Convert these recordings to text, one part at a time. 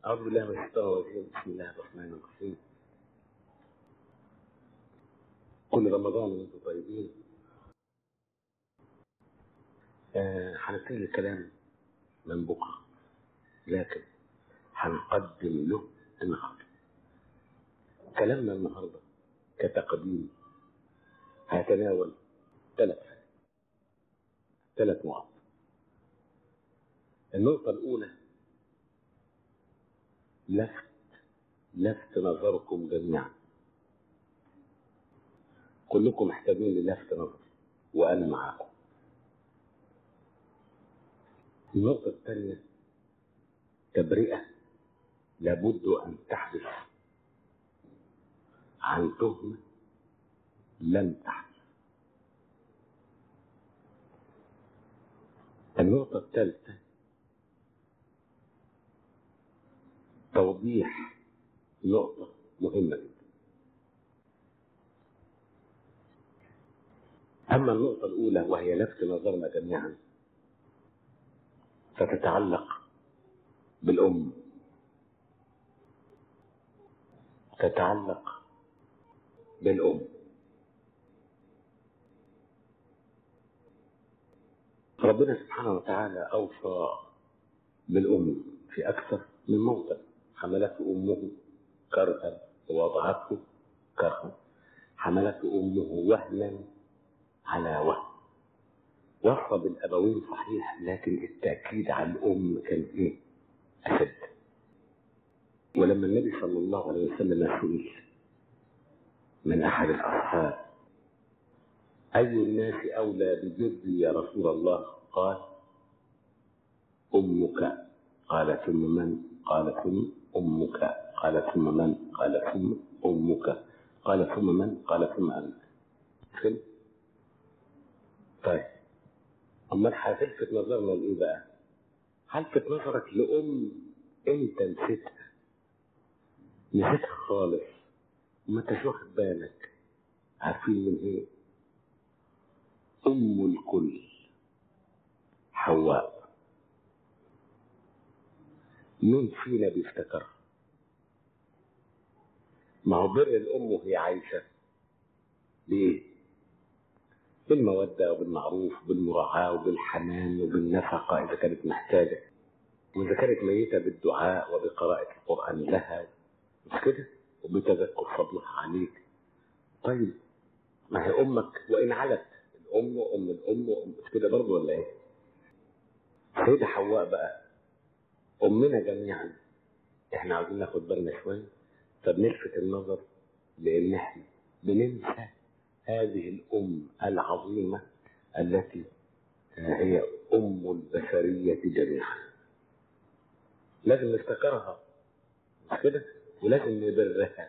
أعوذ بالله من الشيطان الرجيم بسم الله الرحمن الرحيم كل رمضان وانتم طيبين آه، هنبتدي الكلام من بكرة لكن هنقدم له النهارده كلامنا النهارده كتقديم هيتناول ثلاث حاجات ثلاث نقط النقطة الأولى لفت لفت نظركم جميعا كلكم محتاجين للفت نظر وأنا معاكم النقطة الثانية تبرئة لابد أن تحدث عن تهمة لم تحدث النقطة الثالثة توضيح نقطة مهمة جدا أما النقطة الأولى وهي لفت نظرنا جميعا فتتعلق بالأم تتعلق بالأم ربنا سبحانه وتعالى أوصى بالأم في أكثر من موطن حملته أمه كرها ووضعته كرها حملته أمه وهنا على وهن وصى بالأبوين صحيح لكن التأكيد على الأم كان إيه؟ أشد ولما النبي صلى الله عليه وسلم سئل من أحد الأصحاب أي الناس أولى بجدي يا رسول الله قال أمك قال ثم من قال ثم أمك قال ثم من قال ثم أمك قال ثم من قال ثم أنت فهمت؟ طيب أمال هتلفت نظرنا لإيه بقى؟ هلفت نظرك لأم أنت نسيتها نسيتها خالص وما انتش واخد بالك عارفين من ايه؟ أم الكل حواء مين فينا بيفتكرها؟ ما هو بر الأم وهي عايشة بإيه؟ بالمودة وبالمعروف وبالمراعاة وبالحنان وبالنفقة إذا كانت محتاجة وإذا كانت ميتة بالدعاء وبقراءة القرآن لها مش كده؟ وبتذكر فضلها عليك طيب ما هي أمك وإن علت الأم وأم الأم وأم مش كده برضه ولا إيه؟ سيدة حواء بقى أمنا جميعا إحنا عاوزين ناخد بالنا شوية فبنلفت النظر لأن إحنا بننسى هذه الأم العظيمة التي هي أم البشرية جميعا لازم نفتكرها مش كده ولازم نبرها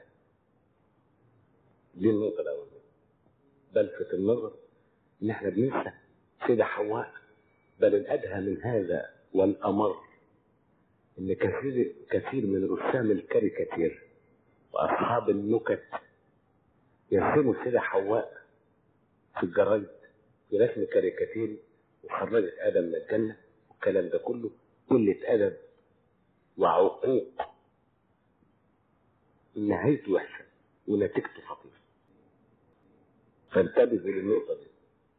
دي النقطة الأولى بلفت النظر إن إحنا بننسى سيدة حواء بل الأدهى من هذا والأمر إن كثير كثير من رسام الكاريكاتير وأصحاب النكت يرسموا سيدة حواء في الجرايد في رسم كاريكاتيري وخرجت آدم من الجنة والكلام ده كله قلة أدب وعقوق نهايته وحشة ونتيجته خطيرة فانتبهوا للنقطة دي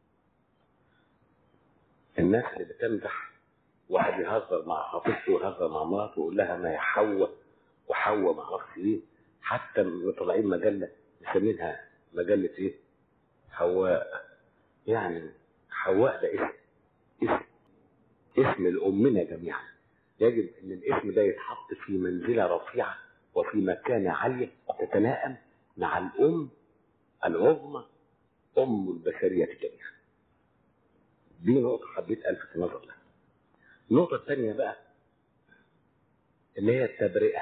الناس اللي بتمدح واحد يهزر مع خطيبته ويهزر مع مراته ويقول لها ما هي حواء وحواء ما اعرفش ايه حتى طالعين مجله مسمينها مجله ايه؟ حواء يعني حواء ده اسم اسم اسم لامنا جميعا يجب ان الاسم ده يتحط في منزله رفيعه وفي مكانه عاليه تتناءم مع الام العظمى ام البشريه جميعا دي نقطه حبيت الفت النظر لها النقطه الثانيه بقى اللي هي التبرئه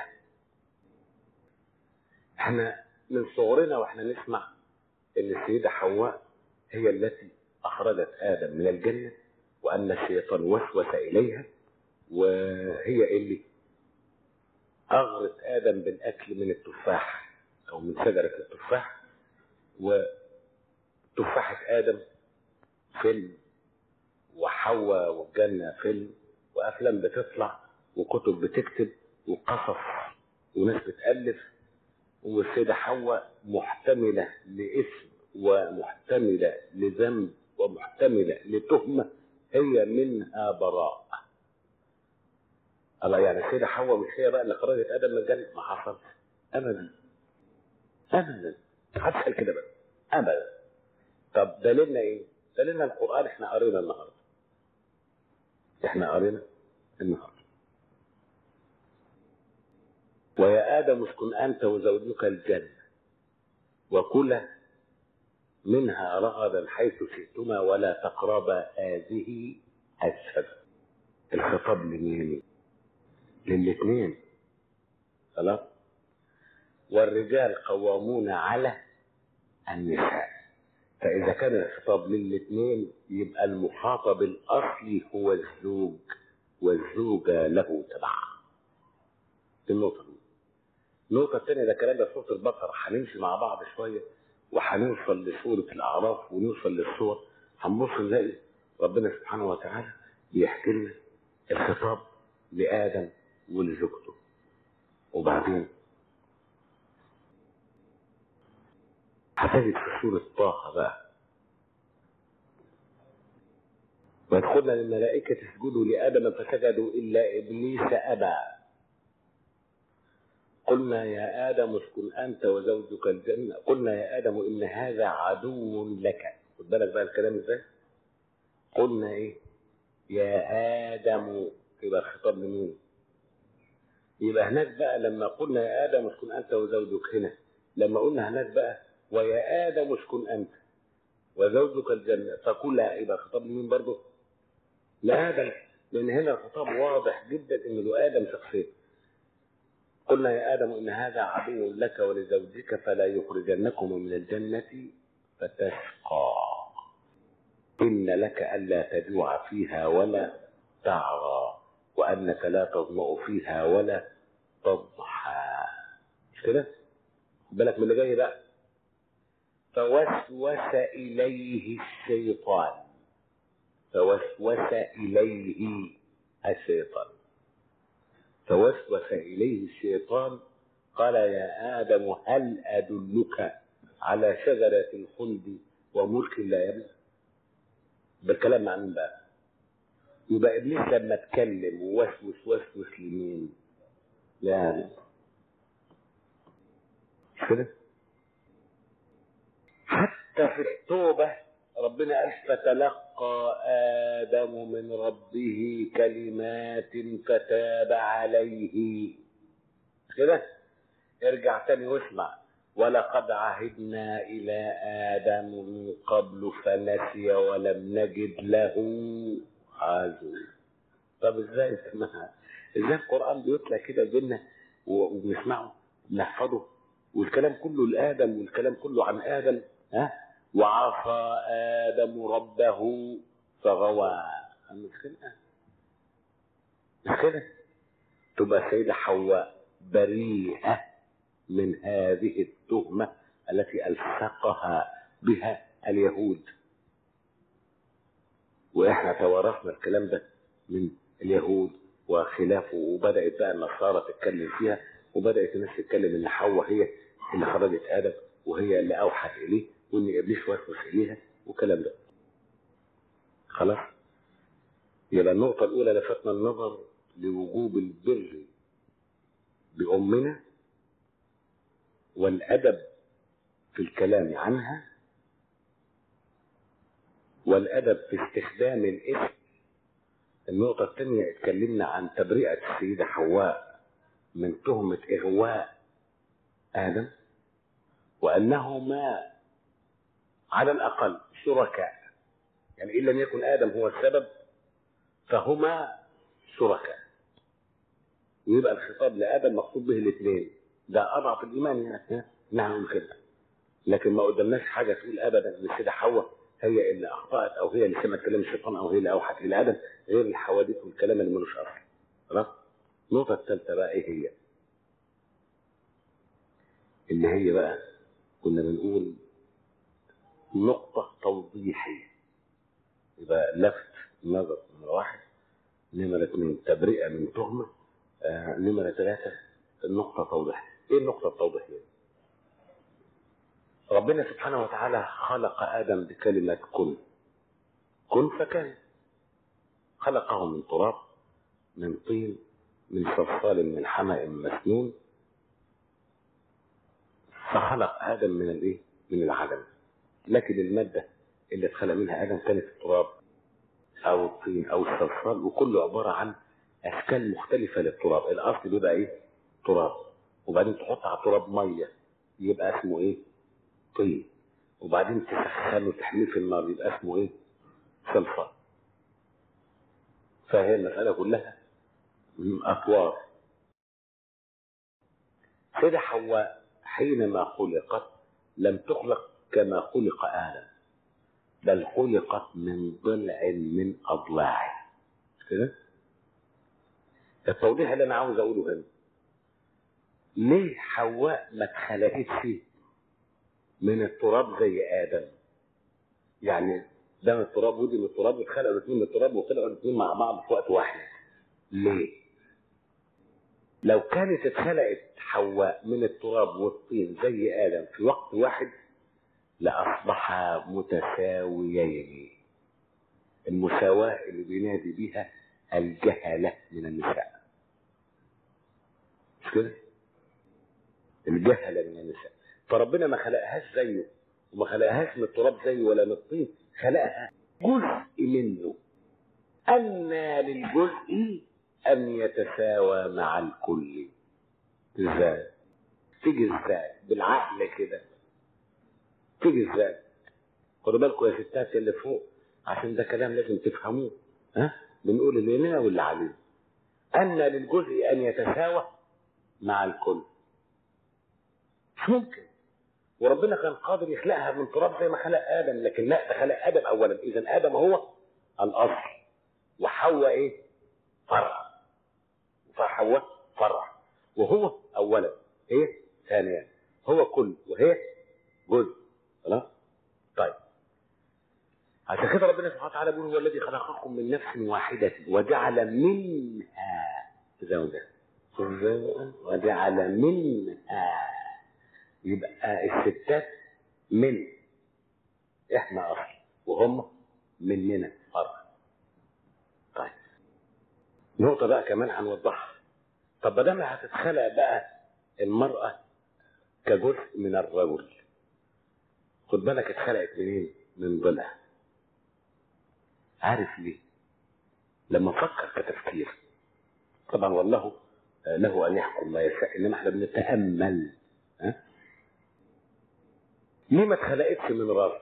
احنا من صغرنا واحنا نسمع ان السيده حواء هي التي اخرجت ادم من الجنه وان الشيطان وسوس اليها وهي اللي اغرت ادم بالاكل من التفاح او من شجره التفاح وتفاحه ادم فيلم وحواء والجنه فيلم وافلام بتطلع وكتب بتكتب وقصص وناس بتألف والسيدة حواء محتملة لاسم ومحتملة لذنب ومحتملة لتهمة هي منها براء الله يعني السيدة حواء مش هي بقى اللي خرجت آدم من الجنة ما حصل أبدا أبدا محدش قال كده بقى أبدا طب دليلنا إيه؟ دليلنا القرآن إحنا قرينا النهاردة إحنا قرينا النهاردة ويا آدم اسكن أنت وزوجك الجنة وكلا منها رغدا حيث شئتما ولا تقربا هذه الشجرة الخطاب لمين؟ للاثنين خلاص والرجال قوامون على النساء فإذا كان الخطاب للاثنين يبقى المخاطب الأصلي هو الزوج والزوجة له تبع دي النقطة دي النقطة الثانية ده كلام ده سورة البقرة هنمشي مع بعض شوية وهنوصل لسورة الأعراف ونوصل للصور هنبص نلاقي ربنا سبحانه وتعالى بيحكي لنا الخطاب لآدم ولزوجته وبعدين هتجد في سورة طه بقى ويدخلنا للملائكة اسجدوا لآدم فسجدوا إلا إبليس أبى قلنا يا آدم اسكن أنت وزوجك الجنة قلنا يا آدم إن هذا عدو لك خد بالك بقى الكلام ازاي قلنا إيه يا آدم يبقى الخطاب لمين يبقى هناك بقى لما قلنا يا آدم اسكن أنت وزوجك هنا لما قلنا هناك بقى ويا آدم اسكن أنت وزوجك الجنة فكلها يبقى خطاب لمين برضه؟ لآدم لأن هنا الخطاب واضح جدا إنه لآدم شخصيا قلنا يا آدم إن هذا عدو لك ولزوجك فلا يخرجنكم من الجنة فتشقى إن لك ألا تجوع فيها ولا تعرى وأنك لا تظمأ فيها ولا تضحى مش كده؟ خد بالك من اللي جاي بقى فوسوس إليه الشيطان فوسوس إليه الشيطان فوسوس إليه الشيطان قال يا آدم هل أدلك على شجرة الخلد وملك لا يبلى بالكلام مع مين بقى يبقى إبليس لما اتكلم ووسوس وسوس لمين لآدم مش كده حتى في التوبة ربنا قال فتلقى آدم من ربه كلمات فتاب عليه كده ارجع تاني واسمع ولقد عهدنا إلى آدم من قبل فنسي ولم نجد له عزوا طب ازاي اسمها ازاي القرآن بيتلى كده بينا وبنسمعه بنحفظه والكلام كله لآدم والكلام كله عن آدم ها وعصى آدم ربه فغوى مش كده مش كده تبقى سيدة حواء بريئة من هذه التهمة التي ألصقها بها اليهود وإحنا توارثنا الكلام ده من اليهود وخلافه وبدأت بقى النصارى تتكلم فيها وبدأت الناس تتكلم إن حواء هي اللي خرجت آدم وهي اللي أوحت إليه وإن إبليس وسوس إليها والكلام ده خلاص يبقى النقطة الأولى لفتنا النظر لوجوب البر بأمنا والأدب في الكلام عنها والأدب في استخدام الاسم النقطة الثانية اتكلمنا عن تبرئة السيدة حواء من تهمة إغواء آدم وأنهما على الأقل شركاء يعني إن لم يكن آدم هو السبب فهما شركاء ويبقى الخطاب لآدم مقصود به الاثنين ده أضعف الإيمان يعني نعم نقول كده لكن ما قدامناش حاجة تقول أبدا إن السيدة حواء هي اللي أخطأت أو هي اللي سمعت كلام الشيطان أو هي اللي أوحت إلى آدم غير الحوادث والكلام اللي ملوش أصل خلاص النقطة الثالثة بقى إيه هي؟ اللي هي بقى كنا بنقول نقطة توضيحية يبقى لفت نظر نمرة واحد نمرة اثنين تبرئة من تهمة آه آه نمرة ثلاثة النقطة توضيح ايه النقطة التوضيحية؟ ربنا سبحانه وتعالى خلق آدم بكلمة كن كن فكان خلقه من تراب من طين من صلصال من حمأ مسنون فخلق آدم من الايه؟ من العدم لكن المادة اللي اتخلق منها آدم كانت التراب أو الطين أو الصلصال وكله عبارة عن أشكال مختلفة للتراب الأصل بيبقى إيه؟ تراب وبعدين تحط على التراب مية يبقى اسمه إيه؟ طين وبعدين تسخنه وتحميه في النار يبقى اسمه إيه؟ صلصال فهي المسألة كلها أطوار سيدة حواء حينما خلقت لم تخلق كما خلق آدم بل خلقت من ضلع من أضلاعه كده التوضيح اللي أنا عاوز أقوله هنا ليه حواء ما اتخلقتش من التراب زي آدم يعني ده من التراب ودي من التراب واتخلقوا الاثنين من التراب وطلعوا الاثنين مع بعض في وقت واحد ليه؟ لو كانت اتخلقت حواء من التراب والطين زي آدم في وقت واحد لأصبحا متساويين المساواة اللي بينادي بها الجهلة من النساء مش كده؟ الجهلة من النساء فربنا ما خلقهاش زيه وما خلقهاش من التراب زيه ولا من الطين خلقها جزء منه أن للجزء أن يتساوى مع الكل ازاي؟ تيجي ازاي؟ بالعقل كده تيجي ازاي؟ خدوا بالكم يا ستات اللي فوق عشان ده كلام لازم تفهموه ها؟ بنقول اللي لنا واللي علينا أن للجزء أن يتساوى مع الكل مش ممكن وربنا كان قادر يخلقها من تراب زي ما خلق ادم لكن لا ده خلق ادم اولا اذا ادم هو الاصل وحواء ايه؟ فرع فحواء فرع وهو اولا هي ثانيا هو كل وهي جزء خلاص؟ طيب عشان كده ربنا سبحانه وتعالى بيقول هو الذي خلقكم من نفس واحدة وجعل منها زوجها وجعل منها يبقى الستات من احنا اصل وهم مننا فرع طيب نقطة بقى كمان هنوضحها طب ما دام هتتخلق بقى المرأة كجزء من الرجل خد بالك اتخلقت منين؟ من ضلع عارف ليه؟ لما فكر كتفكير طبعا والله له ان يحكم ما يشاء انما احنا بنتامل ها؟ ليه ما اتخلقتش من راسه؟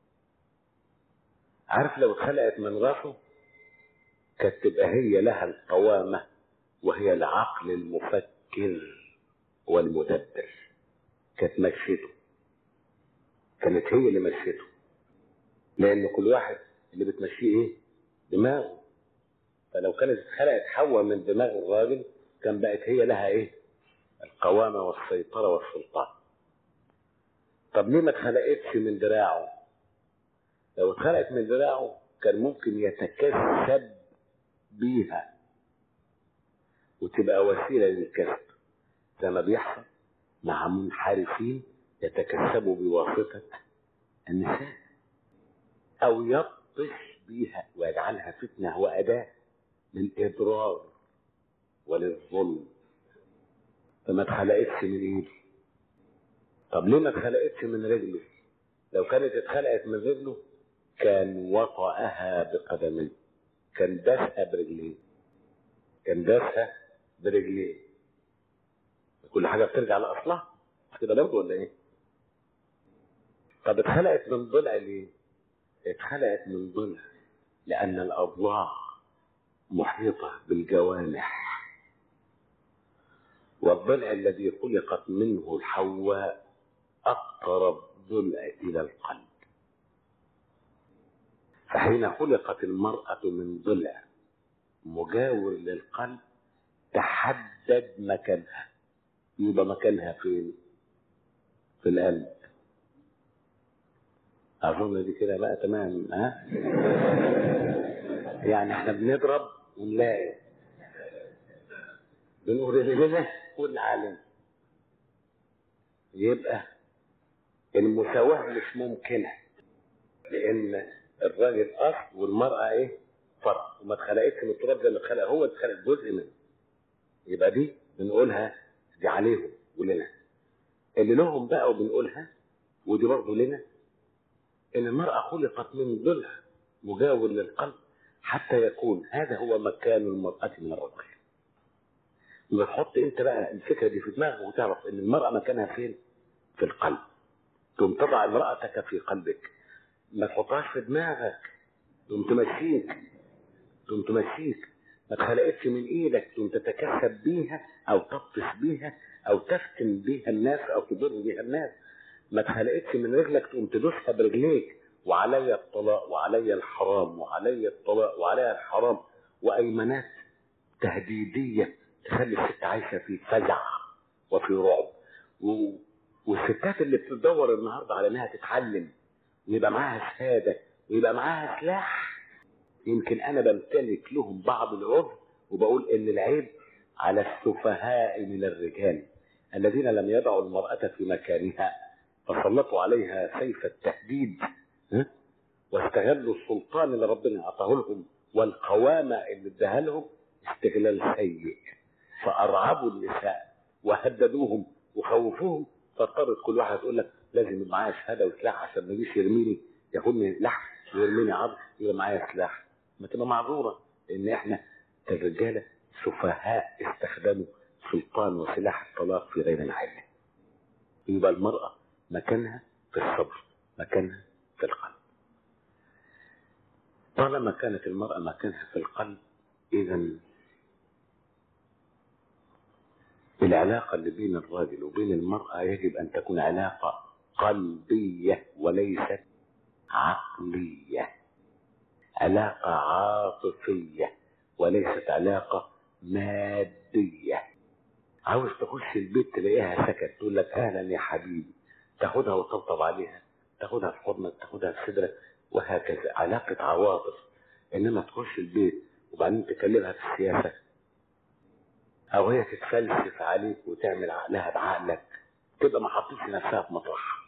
عارف لو اتخلقت من راسه كانت تبقى هي لها القوامة وهي العقل المفكر والمدبر كانت مشيته كانت هي اللي مشيته لأن كل واحد اللي بتمشيه إيه؟ دماغه فلو كانت اتخلقت حواء من دماغ الراجل كان بقت هي لها إيه؟ القوامة والسيطرة والسلطان طب ليه ما اتخلقتش من دراعه؟ لو اتخلقت من دراعه كان ممكن يتكسب بيها وتبقى وسيلة للكسب زي ما بيحصل مع منحرفين يتكسبوا بواسطة النساء أو يبطش بيها ويجعلها فتنة وأداة للإضرار وللظلم فما اتخلقتش من إيده طب ليه ما اتخلقتش من رجله؟ لو كانت اتخلقت من رجله كان وطأها بقدميه كان داسها برجليه كان داسها برجليه كل حاجه بترجع لاصلها مش كده برضه ولا ايه؟ طب اتخلقت من ضلع ليه؟ اتخلقت من ضلع لأن الأضلاع محيطة بالجوانح والضلع الذي خلقت منه الحواء أقرب ضلع إلى القلب فحين خلقت المرأة من ضلع مجاور للقلب تحدد مكانها يبقى مكانها فين؟ في القلب أظن دي كده بقى تمام ها؟ يعني احنا بنضرب ونلاقي بنقول اللي لنا واللي علينا يبقى المساواة مش ممكنة لأن الراجل أصل والمرأة إيه؟ فرع وما اتخلقتش من التراب زي ما اتخلق هو اتخلق جزء منه يبقى دي بنقولها دي عليهم ولنا اللي لهم بقى وبنقولها ودي برضه لنا ان المرأة خلقت من ضلع مجاور للقلب حتى يكون هذا هو مكان المرأة من الرجل يبقى تحط انت بقى الفكرة دي في دماغك وتعرف ان المرأة مكانها فين في القلب تقوم تضع امرأتك في قلبك ما تحطهاش في دماغك تقوم تمشيك تقوم تمشيك ما اتخلقتش من ايدك تقوم تتكسب بيها او تبطش بيها او تفتن بيها الناس او تضر بيها الناس ما اتخلقتش من رجلك تقوم تدوسها برجليك وعلي الطلاق وعلي الحرام وعلي الطلاق وعليها الحرام وايمانات تهديديه تخلي الست عايشه في فزع وفي رعب و... والستات اللي بتدور النهارده على انها تتعلم ويبقى معاها شهاده ويبقى معاها سلاح يمكن انا بمتلك لهم بعض العذر وبقول ان العيب على السفهاء من الرجال الذين لم يضعوا المرأة في مكانها فسلطوا عليها سيف التهديد ها؟ واستغلوا السلطان اللي ربنا اعطاه لهم والقوامة اللي اداها لهم استغلال سيء فأرعبوا النساء وهددوهم وخوفوهم فاضطرت كل واحد تقول لك لازم يبقى معايا شهاده وسلاح عشان ما يجيش يرميني ياخدني لحم ويرميني عظم يبقى معايا سلاح ما تبقى معذوره لان احنا الرجاله سفهاء استخدموا سلطان وسلاح الطلاق في غير محله يبقى المراه مكانها في الصبر مكانها في القلب طالما كانت المراه مكانها في القلب اذا العلاقة اللي بين الراجل وبين المرأة يجب أن تكون علاقة قلبية وليست عقلية علاقة عاطفية وليست علاقة مادية عاوز تخش البيت تلاقيها سكت تقول لك أهلا يا حبيبي تاخدها وتطبطب عليها تاخدها في حضنك تاخدها في صدرك وهكذا علاقة عواطف إنما تخش البيت وبعدين تكلمها في السياسة او هي تتفلسف عليك وتعمل عقلها بعقلك تبقى ما حطيتش نفسها في مطرحها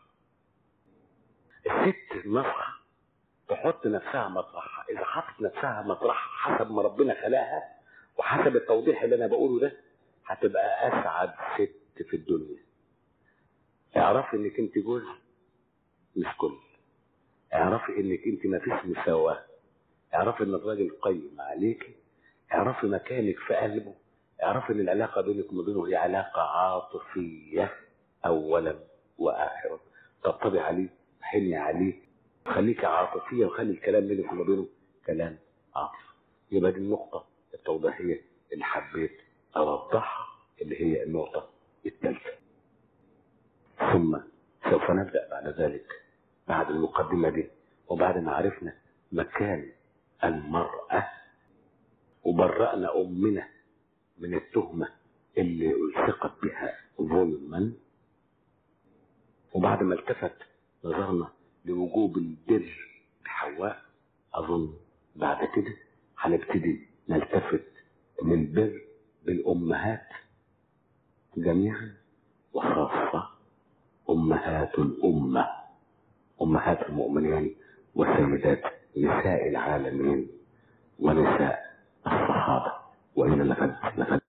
الست النصح تحط نفسها مطرحها اذا حطت نفسها مطرحها حسب ما ربنا خلقها وحسب التوضيح اللي انا بقوله ده هتبقى اسعد ست في الدنيا اعرفي انك انت جزء مش كل اعرفي انك انت ما فيش مساواه اعرفي ان الراجل قيم عليكي اعرفي مكانك في قلبه اعرف ان العلاقة بينك وبينه هي علاقة عاطفية اولا واخرا طبطبي عليه حني عليه خليك عاطفية وخلي الكلام بينك وبينه كلام عاطفي يبقى دي النقطة التوضيحية اللي حبيت اوضحها اللي هي النقطة الثالثة ثم سوف نبدأ بعد ذلك بعد المقدمة دي وبعد ما عرفنا مكان المرأة وبرأنا أمنا من التهمة اللي ألصقت بها ظلما وبعد ما التفت نظرنا لوجوب البر بحواء أظن بعد كده هنبتدي نلتفت للبر بالأمهات جميعا وخاصة أمهات الأمة أمهات المؤمنين وسيدات نساء العالمين ونساء الصحابة وإلى لغد لغد